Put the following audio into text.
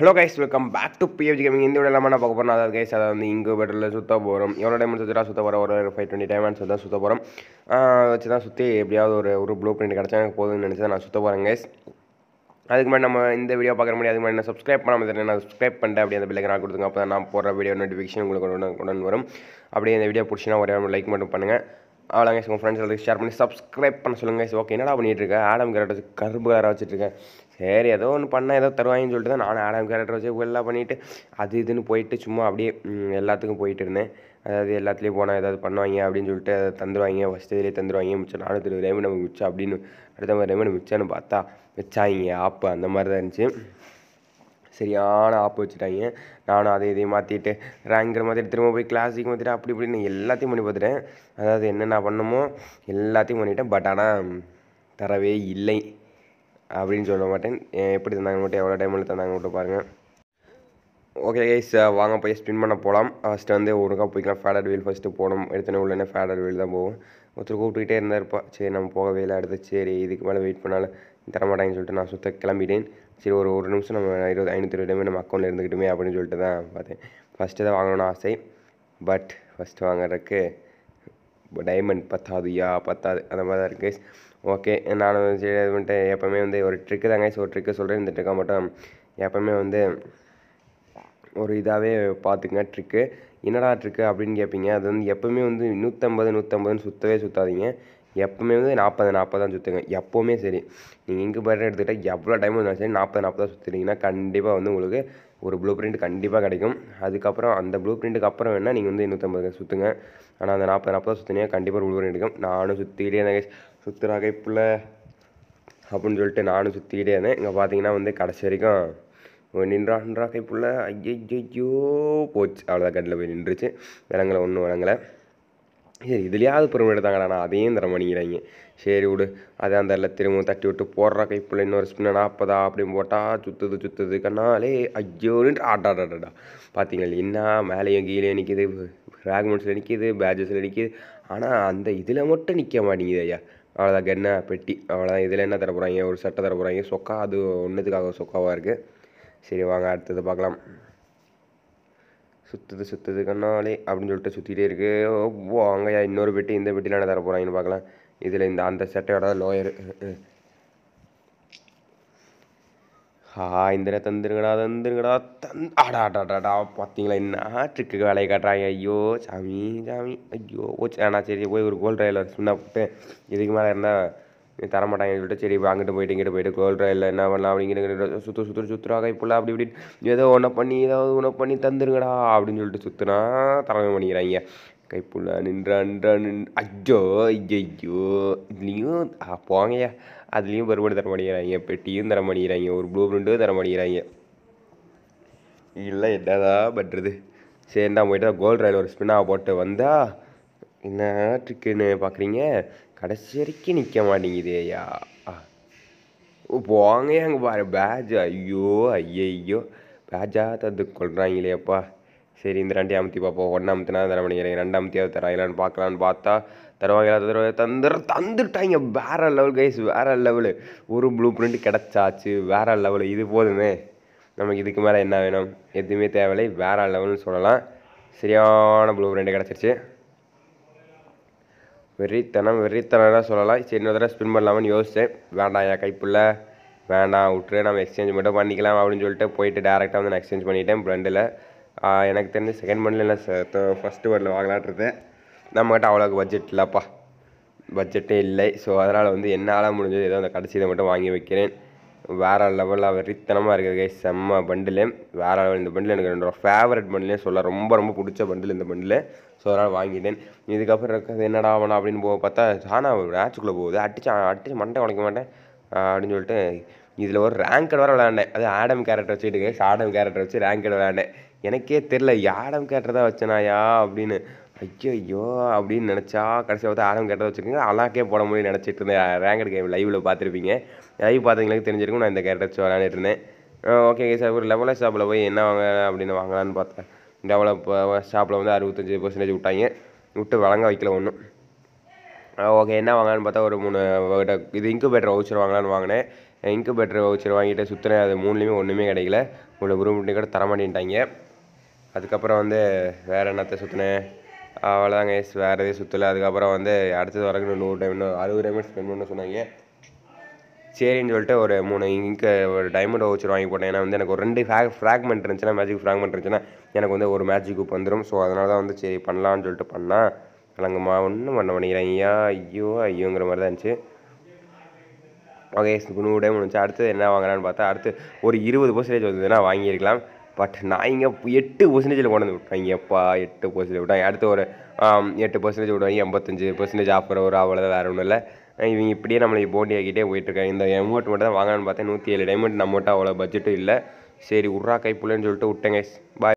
hello guys welcome back to PFG gaming இந்த video நான் பார்க்க போகிறோம் அதாவது கைஸ் அதாவது வந்து இங்கு பெட்டரில் சுற்ற போகிறோம் எவ்வளோ டைம் சுற்றுறா சுற்ற போகிறோம் ஒரு ஃபைவ் டுவெண்ட்டி டைமண்ட்ஸ் தான் சுற்ற போகிறோம் வச்சு தான் சுற்றி எப்படியாவது ஒரு ஒரு ப்ளூ பிரிண்ட் கிடச்சா எனக்கு போதும்னு நினச்சி தான் நான் சுற்ற போகிறேன் கைஸ் அதுக்கு முன்னாடி நம்ம இந்த வீடியோ பார்க்குற முடியாது அதுக்கு முன்னாடி நான் சப்ஸ்கிரைப் பண்ணாமல் தெரியும் நான் சப்ஸ்கிரைப் பண்ணிட்டு அப்படியே அந்த பிள்ளைக்கு நான் கொடுத்துங்க அப்போ தான் நான் போடுற வீடியோ நோட்டிஃபிகேஷன் உங்களுக்கு உடனே உடனே வரும் அப்படியே இந்த வீடியோ பிடிச்சினா ஒரே ஒரு லைக் மட்டும் பண்ணுங்கள் அவ்வளோங்க உங்கள் ஃப்ரெண்ட்ஸ் எல்லாத்துக்கும் ஷேர் பண்ணி சப்ஸ்கிரைப் பண்ண சொல்லுங்கள் ஓகே என்னடா பண்ணிட்டு இருக்க ஆடம் கேரட் வச்சு கரும்பு கலராக வச்சுட்டு இருக்கேன் சரி ஏதோ ஒன்று பண்ணால் ஏதோ தருவாங்கன்னு சொல்லிட்டு தான் நானும் ஆடம் கேரக்டர் வச்சு எல்லாம் பண்ணிவிட்டு அது இதுன்னு போயிட்டு சும்மா அப்படியே ம், எல்லாத்துக்கும் போயிட்டு இருந்தேன் அதாவது எல்லாத்துலேயும் போனால் ஏதாவது பண்ணுவாங்க அப்படின்னு சொல்லிட்டு அதை தந்துருவாங்க ஃபஸ்ட்டு இதுலேயே தந்துருவாங்க மிச்சம் நானூற்றி இருபது டைம் நமக்கு மிச்சம் அப்படின்னு அடுத்த மாதிரி டைம் மிச்சம்னு பார்த்தா வச்சாங்க ஆப்பு அந்த மாதிரி தான் இருந்துச்சு சரியான ஆப்பு வச்சுட்டாங்க நானும் அதை இதையும் மாற்றிட்டு ரேங்கர் மாற்றிட்டு திரும்ப போய் கிளாஸுக்கு மாற்றிட்டு அப்படி இப்படின்னு எல்லாத்தையும் பண்ணி பார்த்துட்டேன் அதாவது என்னென்ன பண்ணுமோ எல்லாத்தையும் பண்ணிட்டேன் பட் ஆனால் தரவே இல்லை அப்படின்னு சொல்ல மாட்டேன் ஏன் எப்படி தந்தாங்க மட்டும் எவ்வளோ டைமில் தந்தாங்க மட்டும் பாருங்கள் ஓகே கைஸ் வாங்க போய் ஸ்பின் பண்ண போகலாம் ஃபஸ்ட்டு வந்து ஒருக்கா போய்க்கலாம் ஃபேடர் வீல் ஃபஸ்ட்டு போகணும் எடுத்தோன்னே உள்ளே ஃபேடர் வீல் தான் போகும் ஒருத்தர் கூப்பிட்டுக்கிட்டே இருந்தாருப்பா சரி நம்ம போகவே இல்லை அடுத்து சரி இதுக்கு மேலே வெயிட் பண்ணாலும் தரமாட்டாங்கன்னு சொல்லிட்டு நான் சுத்த கிளம்பிட்டேன் சரி ஒரு ஒரு நிமிஷம் நம்ம இருபது ஐநூற்றி இருபது நம்ம அக்கௌண்ட்டில் இருந்துக்கிட்டுமே அப்படின்னு சொல்லிட்டு தான் பார்த்தேன் ஃபஸ்ட்டு தான் வாங்கணும்னு ஆசை பட் ஃபஸ்ட்டு வாங்குறதுக்கு டைமண்ட் பத்தாதுயா பத்தாது அந்த மாதிரி தான் இருக்குது ஓகே நானும் சரி இது பண்ணிட்டு எப்போவுமே வந்து ஒரு ட்ரிக்கு தாங்க ஒரு ட்ரிக்கு சொல்கிறேன் இந்த ட்ரிக்கை மட்டும் எப்போவுமே வந்து ஒரு இதாகவே பார்த்துங்க ட்ரிக்கு என்னடா ட்ரிக்கு அப்படின்னு கேட்பீங்க அது வந்து எப்போவுமே வந்து நூற்றம்பது நூற்றம்பதுன்னு சுற்றவே சுற்றாதீங்க எப்போவுமே வந்து நாற்பது நாற்பது தான் சுற்றுங்க எப்போவுமே சரி நீங்கள் இங்கே பேட்டர் எடுத்துக்கிட்டால் எவ்வளோ டைம் இருந்தாலும் சரி நாற்பது நாற்பது தான் சுற்றுனீங்கன்னா கண்டிப்பாக வந்து உங்களுக்கு ஒரு ப்ளூ பிரிண்ட் கண்டிப்பாக கிடைக்கும் அதுக்கப்புறம் அந்த ப்ளூ பிரிண்ட்டுக்கு அப்புறம் வேணால் நீங்கள் வந்து நூற்றம்பது சுற்றுங்க ஆனால் அந்த நாற்பது நாற்பது சுற்றினீங்க கண்டிப்பாக ப்ளூ பிரிண்ட் கிடைக்கும் நானும் சுற்றிக்கிட்டே இருந்தேன் சுற்றுறா கைப்புள்ள அப்படின்னு சொல்லிட்டு நானும் சுற்றிக்கிட்டே இருந்தேன் இங்கே பார்த்தீங்கன்னா வந்து கடைசி வரைக்கும் நின்றா நின்றா கைப்புள்ள ஐயோ போச்சு அவ்வளோதான் கட்டில் போய் நின்றுச்சு விலங்கலை ஒன்றும் விலங்கலை சரி இதுலையாவது பெருமை எடுத்தாங்கடா நான் அதையும் தர பண்ணிக்கிறாங்க சரி விடு அதை அந்த இடத்துல திரும்ப தட்டி விட்டு போடுற கைப்புள்ள இன்னொரு ஸ்பின்ன நாற்பதா அப்படின்னு போட்டால் சுற்றுது சுற்றுது கண்ணாலே ஐயோன்னு ஆட்டாடாடா பார்த்தீங்களா என்ன மேலேயும் கீழே நிற்கிது ஃப்ராக்மெண்ட்ஸில் நிற்கிது பேஜஸில் நிற்கிது ஆனால் அந்த இதில் மட்டும் நிற்க மாட்டேங்குது ஐயா அவ்வளோதான் கென்ன பெட்டி அவ்வளோதான் இதில் என்ன தர போகிறாங்க ஒரு சட்டை தர போகிறாங்க சொக்கா அது ஒன்றுத்துக்காக சொக்காவாக இருக்குது சரி வாங்க அடுத்தது பார்க்கலாம் சுற்றுது சுற்றுது கண்ணாலே அப்படின்னு சொல்லிட்டு சுற்றிட்டே இருக்கு ஓ அங்கேயா இன்னொரு பெட்டி இந்த பெட்டியில் என்ன தர போகிறாங்கன்னு பார்க்கலாம் இதில் இந்த அந்த சட்டையோட லோயர் ஹா இந்த தந்துருங்கடா தந்துருங்கடா தந் ஆடா ஆடாடாடா பார்த்தீங்களா என்ன ட்ரிக்கு வேலையை காட்டுறாங்க ஐயோ சாமி சாமி ஐயோ ஓ ஆனால் சரி போய் ஒரு கோல்ட் ரயிலில் சுண்ணா போட்டு இதுக்கு மேலே இருந்தால் தரமாட்டாங்கன்னு சொல்லிட்டு சரி இப்போ அங்கிட்டு போயிட்டு இங்கிட்டு போயிட்டு கோல்ட் ரயிலில் என்ன பண்ணலாம் அப்படிங்கிற சுற்று சுற்று சுற்றுறாங்க இப்போல்லாம் அப்படி இப்படி ஏதோ ஒன்றை பண்ணி ஏதாவது ஒன்றை பண்ணி தந்துருங்கடா அப்படின்னு சொல்லிட்டு சுற்றுனா தரவே பண்ணிக்கிறாங்க கைப்புள்ள நின்றா நின்றா நின் ஐயோ ஐயோ இதுலேயும் போங்கய்யா அதுலேயும் பெருமாடி தர மாட்டேங்கிறாங்க பெட்டியும் தர மாட்டேங்கிறாங்க ஒரு ப்ளூ பிரிண்ட்டும் தர மாட்டேங்கிறாங்க இல்லை என்னதான் பண்ணுறது சரிண்டா போயிட்டு கோல்ட் ரயில் ஒரு ஸ்பின்னாக போட்டு வந்தா என்ன ட்ரிக்குன்னு பார்க்குறீங்க கடைசி வரைக்கும் நிற்க மாட்டேங்குது ஐயா போங்க அங்கே பாரு பேஜ் ஐயோ ஐயையோ பேஜா தந்து கொள்றாங்களேப்பா சரி இந்த ரெண்டு அமுத்தி பார்ப்போம் ஒன்று அமுத்தினா தர பண்ணிக்கிறேன் ரெண்டு அமுத்தியாவது தராங்களான்னு பார்க்கலான்னு பார்த்தா தருவாங்களா தருவாங்க தந்துரு தந்துட்டாங்க வேற லெவல் கைஸ் வேற லெவலு ஒரு ப்ளூ பிரிண்ட் கிடச்சாச்சு வேற லெவலு இது போதுமே நமக்கு இதுக்கு மேலே என்ன வேணும் எதுவுமே தேவையில்லை வேற லெவல்னு சொல்லலாம் சரியான ப்ளூ பிரிண்ட் கிடச்சிருச்சு வெறித்தனம் வெறித்தனம் சொல்லலாம் சரி இன்னொரு தடவை ஸ்பின் பண்ணலாமான்னு யோசித்தேன் வேண்டாம் என் கைப்புள்ள வேண்டாம் விட்டுரு நம்ம எக்ஸ்சேஞ்ச் மட்டும் பண்ணிக்கலாம் அப்படின்னு சொல்லிட்டு போயிட்டு டேரெக்டாக வந்து நான் எக்ஸ்சேஞ்ச் பண்ணிட்டேன் ப்ரெண்டில் எனக்கு தெரிஞ்சு செகண்ட் பண்டில் இல்லை ஃபஸ்ட்டு பண்டில் வாங்கலான்ருந்தேன் நம்மகிட்ட அவ்வளோக்கு பட்ஜெட் இல்லைப்பா பட்ஜெட்டே இல்லை ஸோ அதனால் வந்து என்னால் முடிஞ்சது ஏதோ அந்த கடைசி இதை மட்டும் வாங்கி வைக்கிறேன் வேறு லெவலில் வெறித்தனமாக இருக்குது கை செம்ம பண்டில் வேறு லெவல் இந்த பண்டில் எனக்கு என்னோட ஃபேவரட் பண்டிலே சொல்ல ரொம்ப ரொம்ப பிடிச்ச பண்டில் இந்த பண்டில் ஸோ அதனால் வாங்கிட்டேன் இதுக்கப்புறம் இருக்கிறது என்னடா ஆகணும் அப்படின்னு போக பார்த்தா சானா மேட்சுக்குள்ளே போகுது அடிச்சு அடிச்சு மண்டை உடைக்க மாட்டேன் அப்படின்னு சொல்லிட்டு இதில் ஒரு ரேங்கட் வர விளையாண்டேன் அது ஆடம் கேரக்டர் வச்சுக்கிட்டு ஆடம் கேரக்டர் வச்சு ரேங்கட் விளையாண்டேன் எனக்கே தெரில ஆடம் கேரக்டர் தான் வச்சனாயா அப்படின்னு ஐயோ அப்படின்னு நினச்சா கடைசியில் பார்த்தா ஆடம் கேரக்டர் வச்சுக்கோங்க அலாக்கே போட முடியும் நினச்சிட்டு இருந்தேன் ரேங்கட் கேம் லைவில் பார்த்துருப்பீங்க லைவ் பார்த்தவங்களுக்கு தெரிஞ்சிருக்கும் நான் இந்த கேரக்டர் வச்சு விளையாண்டுட்டு இருந்தேன் ஓகே சார் ஒரு லெவலில் ஷாப்பில் போய் என்ன வாங்க அப்படின்னு வாங்கலான்னு பார்த்தேன் டெவலப் ஷாப்பில் வந்து அறுபத்தஞ்சி பர்சன்டேஜ் விட்டாங்க விட்டு வழங்க வைக்கல ஒன்றும் ஓகே என்ன வாங்கலான்னு பார்த்தா ஒரு மூணு வகை இது இன்குபேட்டர் வவுச்சர் வாங்கலான்னு வாங்கினேன் இன்குபேட்டர் வவுச்சர் வாங்கிட்டு சுற்றினேன் அது மூணுலேயுமே ஒன்றுமே கிடைக்கல இவ்வளோ ப்ளூ பிரிண்ட் கூட தரமாட்டேன்ட்டாங்க அதுக்கப்புறம் வந்து வேறு என்னத்தை சுற்றினேன் அவ்வளோதாங்க எஸ் வேறு எதுவும் சுற்றலை அதுக்கப்புறம் வந்து அடுத்தது வரைக்கும் நூறு டைம் இன்னும் அறுபது டைமண்ட் ஸ்பெண்ட் பண்ண சொன்னாங்க சரின்னு சொல்லிட்டு ஒரு மூணு இங்கே ஒரு டைமண்ட் வச்சு வாங்கி போட்டேன் ஏன்னா வந்து எனக்கு ஒரு ரெண்டு ஃபேக் ஃப்ராக்மெண்ட் இருந்துச்சுன்னா மேஜிக் ஃப்ராக்மெண்ட் இருந்துச்சுன்னா எனக்கு வந்து ஒரு மேஜிக் குப் வந்துடும் ஸோ அதனால தான் வந்து சரி பண்ணலான்னு சொல்லிட்டு பண்ணால் விளங்குமா ஒன்றும் பண்ண பண்ணிக்கிறேன் ஐயா ஐயோ ஐயோங்கிற மாதிரி தான் இருந்துச்சு ஓகே இப்போ நூறு டைம் வந்துச்சு அடுத்து என்ன வாங்குறான்னு பார்த்தா அடுத்து ஒரு இருபது பர்சன்டேஜ் வந்ததுன்னா வாங்கியிருக்கலாம் பட் நான் இங்கே எட்டு பர்சன்டேஜில் கொண்டு வந்து விட்டாங்க எப்பா எட்டு பர்சன்டேஜ் விட்டாங்க அடுத்து ஒரு ஆம், எட்டு பர்சன்டேஜ் விடுவாங்க எண்பத்தஞ்சு பர்சன்டேஜ் ஆஃபர் வரும் அவ்வளோதான் வேறு ஒன்றும் இல்லை இவங்க இப்படியே நம்மளை போண்டி ஆக்கிட்டே போயிட்டுருக்காங்க இந்த எமௌண்ட் மட்டும் தான் வாங்கலான்னு பார்த்தேன் நூற்றி ஏழு டைமண்ட் நம்மகிட்ட அவ்வளோ பட்ஜெட்டும் இல்லை சரி உட்ரா கைப்புலன்னு சொல்லிட்டு விட்டேங்க பாய்